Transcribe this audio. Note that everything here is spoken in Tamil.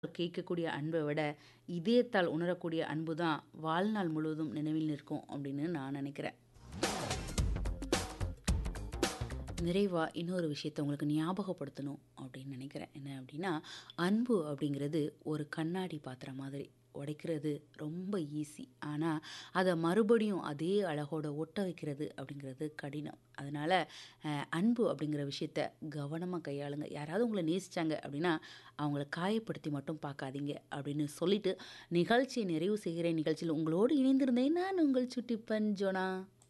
கேட்கக்கூடிய அன்பை விட, இதயத்தால் உணரக்கூடிய அன்பு தான் வாழ்நாள் முழுவதும் நினைவில் நிற்கும் அப்படின்னு நான் நினைக்கிறேன். நிறைவா இன்னொரு விஷயத்த உங்களுக்கு ஞாபகப்படுத்தணும் அப்படின்னு நினைக்கிறேன். என்ன அப்படின்னா, அன்பு அப்படிங்கிறது ஒரு கண்ணாடி பாத்திரம் மாதிரி. உடைக்கிறது ரொம்ப ஈஸி. ஆனா, அத மறுபடியும் அதே அழகோட ஒட்ட வைக்கிறது அப்படிங்கிறது கடினம். அதனால அ அன்பு அப்படிங்கிற விஷயத்த கவனமா கையாளுங்க. யாராவது உங்கள நேசிச்சாங்க அப்படின்னா, அவங்கள காயப்படுத்தி மட்டும் பார்க்காதீங்க அப்படின்னு சொல்லிட்டு, நிகழ்ச்சியை நிறைவு செய்கிறேன். நிகழ்ச்சியில் உங்களோடு இணைந்திருந்தேன் நான் உங்கள் சுட்டிப்பன் ஜோனா.